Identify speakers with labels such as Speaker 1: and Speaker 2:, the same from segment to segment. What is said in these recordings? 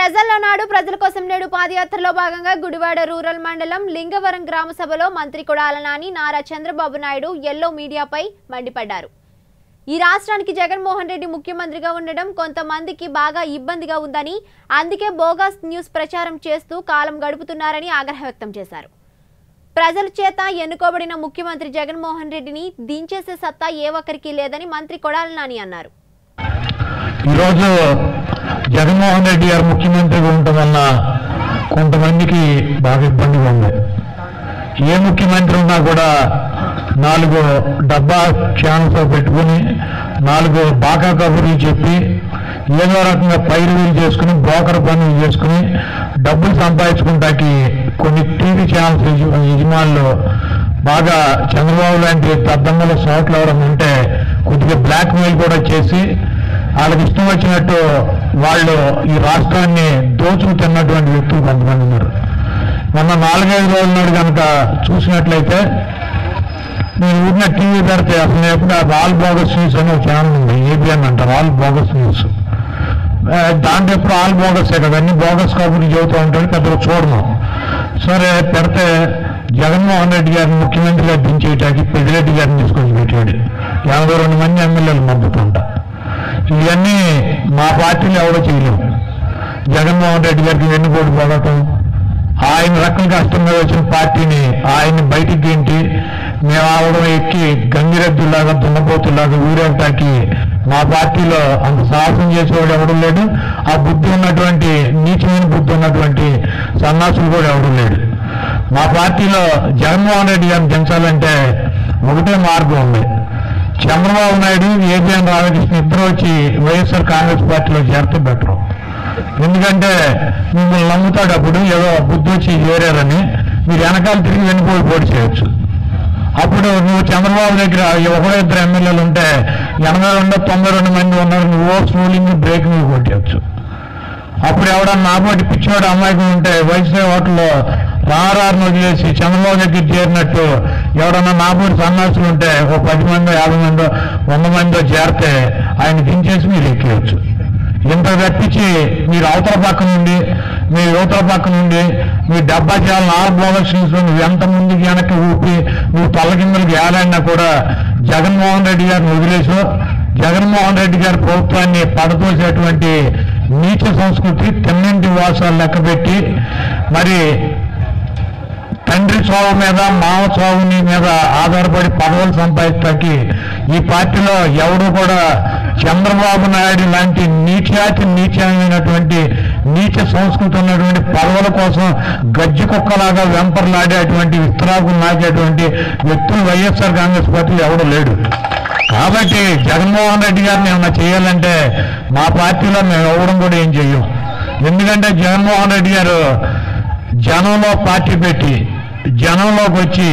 Speaker 1: ప్రజల్లో నాడు ప్రజల కోసం నేడు పాదయాత్రలో భాగంగా గుడివాడ రూరల్ మండలం లింగవరం గ్రామ సభలో మంత్రి కొడాల నాని నారా చంద్రబాబు నాయుడు ఎల్లో మీడియాపై మండిపడ్డారు ఈ రాష్ట్రానికి జగన్మోహన్ రెడ్డి ముఖ్యమంత్రిగా ఉండడం కొంతమందికి బాగా ఇబ్బందిగా ఉందని అందుకే బోగస్ న్యూస్ ప్రచారం చేస్తూ కాలం గడుపుతున్నారని ఆగ్రహం వ్యక్తం చేశారు ప్రజల చేత ఎన్నుకోబడిన ముఖ్యమంత్రి జగన్మోహన్ రెడ్డిని దించేసే సత్తా ఏ ఒక్కరికి లేదని మంత్రి కొడాల నాని అన్నారు
Speaker 2: ఈరోజు జగన్మోహన్ రెడ్డి గారు ముఖ్యమంత్రిగా ఉండటం వల్ల కొంతమందికి బాగా ఇబ్బందిగా ఉంది ఏ ముఖ్యమంత్రి ఉన్నా కూడా నాలుగు డబ్బా ఛానల్స్ పెట్టుకుని నాలుగు బాగా కబుర్లు చెప్పి ఏదో రకంగా పైరువీలు చేసుకుని బ్రోకర్ పనులు చేసుకుని డబ్బులు సంపాదించుకుంటాకి కొన్ని టీవీ ఛానల్స్ యజ- యజమానులు బాగా చంద్రబాబు లాంటి పెద్దమ్మల సోట్లు ఎవరైనా ఉంటే కొద్దిగా బ్లాక్ మెయిల్ కూడా చేసి వాళ్ళకి ఇష్టం వచ్చినట్టు వాళ్ళు ఈ రాష్ట్రాన్ని దోచుకు తిన్నటువంటి వ్యక్తులు కొంతమంది ఉన్నారు మొన్న నాలుగైదు రోజుల నాడు కనుక చూసినట్లయితే నేను ఊరిన టీవీ పెడితే అసలు ఎప్పుడు ఆల్ బోగస్ న్యూస్ అనే ఒక ఛానల్ ఉంది ఏబిఎన్ అంటారు ఆల్ బోగస్ న్యూస్ ఆ, దాంట్లో ఎప్పుడు ఆల్ బోగసే కదా అన్ని బోగస్ కబుర్లు చెబుతూ ఉంటాడు పెద్దగా చూడను సరే పెడితే జగన్మోహన్ రెడ్డి గారిని ముఖ్యమంత్రిగా దించేయటానికి పెద్దిరెడ్డి గారిని తీసుకొని పెట్టాడు యాభై రెండు మంది ఎమ్మెల్యేలు మద్దతు ఉంటా ఇవన్నీ మా పార్టీలో ఎవరో చేయలేము జగన్మోహన్ రెడ్డి గారికి వెన్నుపోటు పడటం ఆయన రకం కష్టం మీద వచ్చిన పార్టీని ఆయన్ని బయటికి గెంటి మేము ఆవడం ఎక్కి గంగిరెద్దులాగా దున్నపోతులాగా ఊరేగటానికి మా పార్టీలో అంత సాహసం చేసేవాడు ఎవడు లేడు ఆ బుద్ధి ఉన్నటువంటి నీచమైన బుద్ధి ఉన్నటువంటి సన్నాసులు కూడా ఎవడు లేడు మా పార్టీలో జగన్మోహన్ రెడ్డి గారిని పెంచాలంటే ఒకటే మార్గం ఉంది చంద్రబాబు నాయుడు ఏబిఎన్ రాధాకృష్ణ ఇద్దరు వచ్చి వైఎస్ఆర్ కాంగ్రెస్ పార్టీలో చేరితే బెటర్ ఎందుకంటే మిమ్మల్ని నమ్ముతాడు అప్పుడు ఏదో బుద్ధి వచ్చి చేరారని మీరు వెనకాల తిరిగి వెనుకోలు పోటీ చేయొచ్చు అప్పుడు నువ్వు చంద్రబాబు దగ్గర ఒకడో ఇద్దరు ఎమ్మెల్యేలు ఉంటే ఎనభై రెండు తొంభై రెండు మంది ఉన్నారు నువ్వు స్కూలింగ్ బ్రేక్ మీద కొట్టేయచ్చు అప్పుడు ఎవడన్నా నాబోటి పిచ్చివాడు అమ్మాయికి ఉంటే వైసీపీ ఓట్లో రారారును వదిలేసి చంద్రబాబు దగ్గర చేరినట్టు ఎవడన్నా నాబోటి సన్నాసులు ఉంటే ఓ పది మందో యాభై మందో వంద మందో చేరితే ఆయన దించేసి మీరు ఎక్కేయచ్చు ఇంత తప్పించి మీరు అవతల పక్క నుండి మీ యువతల పక్క నుండి మీ డబ్బా చాలా నాలుగు బోగస్ నువ్వు ఎంత ముందుకి వెనక్కి ఊపి నువ్వు తల్లకిందలకి ఏలాడినా కూడా జగన్మోహన్ రెడ్డి గారిని వదిలేసో జగన్మోహన్ రెడ్డి గారి ప్రభుత్వాన్ని పడతోసేటువంటి నీచ సంస్కృతి తిన్నింటి వాసాలు లెక్కబెట్టి మరి తండ్రి చావు మీద మామ చావుని మీద ఆధారపడి పదవులు సంపాదించడానికి ఈ పార్టీలో ఎవడు కూడా చంద్రబాబు నాయుడు లాంటి నీచాతి నీచమైనటువంటి నీచ సంస్కృతి ఉన్నటువంటి పదవుల కోసం గజ్జి కుక్కలాగా వెంపర్లాడేటువంటి విస్తరాకులు నాకేటువంటి వ్యక్తులు వైఎస్ఆర్ కాంగ్రెస్ పార్టీలో ఎవడు లేడు కాబట్టి జగన్మోహన్ రెడ్డి గారిని ఏమన్నా చేయాలంటే మా పార్టీలో మేము ఇవ్వడం కూడా ఏం చెయ్యం ఎందుకంటే జగన్మోహన్ రెడ్డి గారు జనంలో పార్టీ పెట్టి జనంలోకి వచ్చి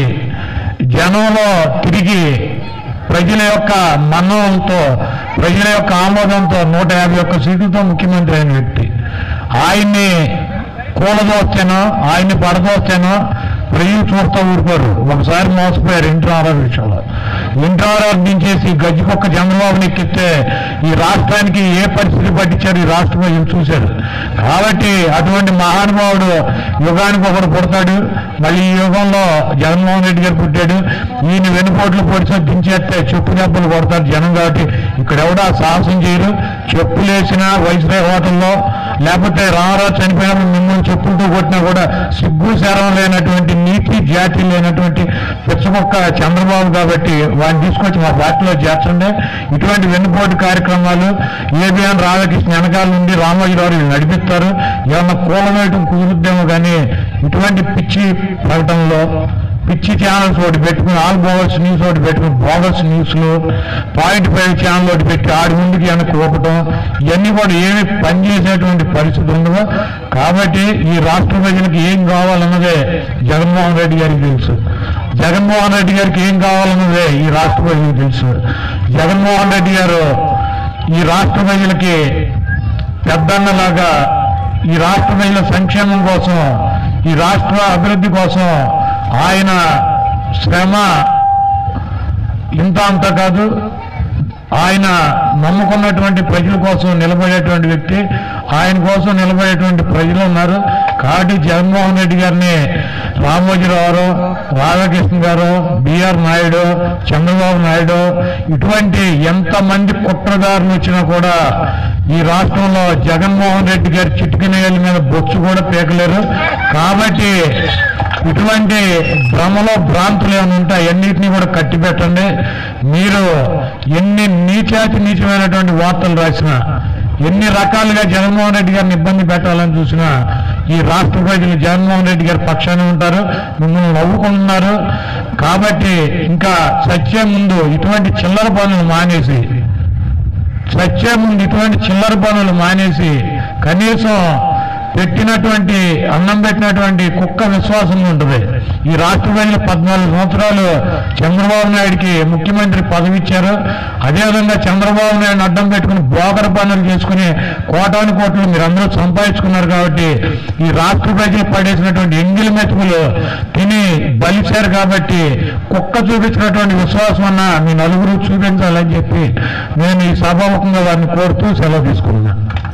Speaker 2: జనంలో తిరిగి ప్రజల యొక్క మన్ననలతో ప్రజల యొక్క ఆమోదంతో నూట యాభై ఒక్క సీట్లతో ముఖ్యమంత్రి అయిన వ్యక్తి ఆయన్ని కూలదోస్తేనో ఆయన్ని పడదోస్తేనో ప్రజలు చూస్తూ ఊరుకోరు ఒకసారి మోసపోయారు ఇంటర్ విషయంలో ఇంటర్ దించేసి గజ్జికొక్క చంద్రబాబుని ఎక్కిస్తే ఈ రాష్ట్రానికి ఏ పరిస్థితి పట్టించారు ఈ రాష్ట్ర ప్రజలు చూశారు కాబట్టి అటువంటి మహానుభావుడు యుగానికి ఒకడు పుడతాడు మళ్ళీ ఈ యుగంలో జగన్మోహన్ రెడ్డి గారు పుట్టాడు ఈయన వెనుపోట్లు పొడిచి దించేస్తే చెప్పు దెబ్బలు కొడతారు జనం కాబట్టి ఇక్కడ ఎవడా సాహసం చేయరు చెప్పులేసినా వైస్రాయ్ హోటల్లో లేకపోతే రామారావు చనిపోయినప్పుడు మిమ్మల్ని చెప్పులతో కొట్టినా కూడా సిగ్గు శరం లేనటువంటి నీతి జాతి లేనటువంటి పిచ్చమొక్క చంద్రబాబు కాబట్టి వాడిని తీసుకొచ్చి మా పార్టీలో చేర్చండి ఇటువంటి వెన్నుపోటు కార్యక్రమాలు ఏబిఎన్ రాధాకృష్ణ వెనకాల నుండి రామోజీరావు వీళ్ళు నడిపిస్తారు ఏమన్నా కూలమేయటం కుదురుద్దేమో కానీ ఇటువంటి పిచ్చి ప్రకటనలో పిచ్చి ఛానల్స్ ఒకటి పెట్టుకుని ఆల్ బోగస్ న్యూస్ ఒకటి పెట్టుకుని బోగస్ న్యూస్లు పాయింట్ ఫైవ్ ఛానల్ ఒకటి పెట్టి ఆడి ముందుకి వెనక్కి ఊపటం ఇవన్నీ కూడా ఏమి పనిచేసేటువంటి పరిస్థితి ఉండదు కాబట్టి ఈ రాష్ట్ర ప్రజలకు ఏం కావాలన్నదే జగన్మోహన్ రెడ్డి గారికి తెలుసు జగన్మోహన్ రెడ్డి గారికి ఏం కావాలన్నదే ఈ రాష్ట్ర ప్రజలకు తెలుసు జగన్మోహన్ రెడ్డి గారు ఈ రాష్ట్ర ప్రజలకి పెద్దన్నలాగా ఈ రాష్ట్ర ప్రజల సంక్షేమం కోసం ఈ రాష్ట్ర అభివృద్ధి కోసం ఆయన శ్రమ ఇంత అంత కాదు ఆయన నమ్ముకున్నటువంటి ప్రజల కోసం నిలబడేటువంటి వ్యక్తి ఆయన కోసం నిలబడేటువంటి ప్రజలు ఉన్నారు కాబట్టి జగన్మోహన్ రెడ్డి గారిని రామోజీరావు గారు రాధాకృష్ణ గారు బిఆర్ నాయుడు చంద్రబాబు నాయుడు ఇటువంటి ఎంతమంది కుట్రదారులు వచ్చినా కూడా ఈ రాష్ట్రంలో జగన్మోహన్ రెడ్డి గారి చిటికనేల మీద బొచ్చు కూడా పీకలేరు కాబట్టి ఇటువంటి భ్రమలో భ్రాంతులు ఏమైనా ఉంటే అన్నింటినీ కూడా కట్టిపెట్టండి మీరు ఎన్ని నీచాతి నీచమైనటువంటి వార్తలు రాసినా ఎన్ని రకాలుగా జగన్మోహన్ రెడ్డి గారిని ఇబ్బంది పెట్టాలని చూసినా ఈ రాష్ట్ర ప్రజలు జగన్మోహన్ రెడ్డి గారి పక్షాన ఉంటారు మిమ్మల్ని నవ్వుకుంటున్నారు కాబట్టి ఇంకా సత్యం ముందు ఇటువంటి చిల్లర పనులు మానేసి సత్యం ముందు ఇటువంటి చిల్లర పనులు మానేసి కనీసం పెట్టినటువంటి అన్నం పెట్టినటువంటి కుక్క విశ్వాసం ఉంటుంది ఈ రాష్ట్ర ప్రజలు పద్నాలుగు సంవత్సరాలు చంద్రబాబు నాయుడికి ముఖ్యమంత్రి పదవి ఇచ్చారు అదేవిధంగా చంద్రబాబు నాయుడు అడ్డం పెట్టుకుని బోకర పనులు చేసుకుని కోటాను కోట్లు మీరు అందరూ సంపాదించుకున్నారు కాబట్టి ఈ రాష్ట్ర ప్రజలు పడేసినటువంటి ఎంగిలి మెతుకులు తిని బలిశారు కాబట్టి కుక్క చూపించినటువంటి విశ్వాసం అన్న మీ నలుగురు చూపించాలని చెప్పి నేను ఈ సభాముఖంగా వారిని కోరుతూ సెలవు తీసుకున్నాను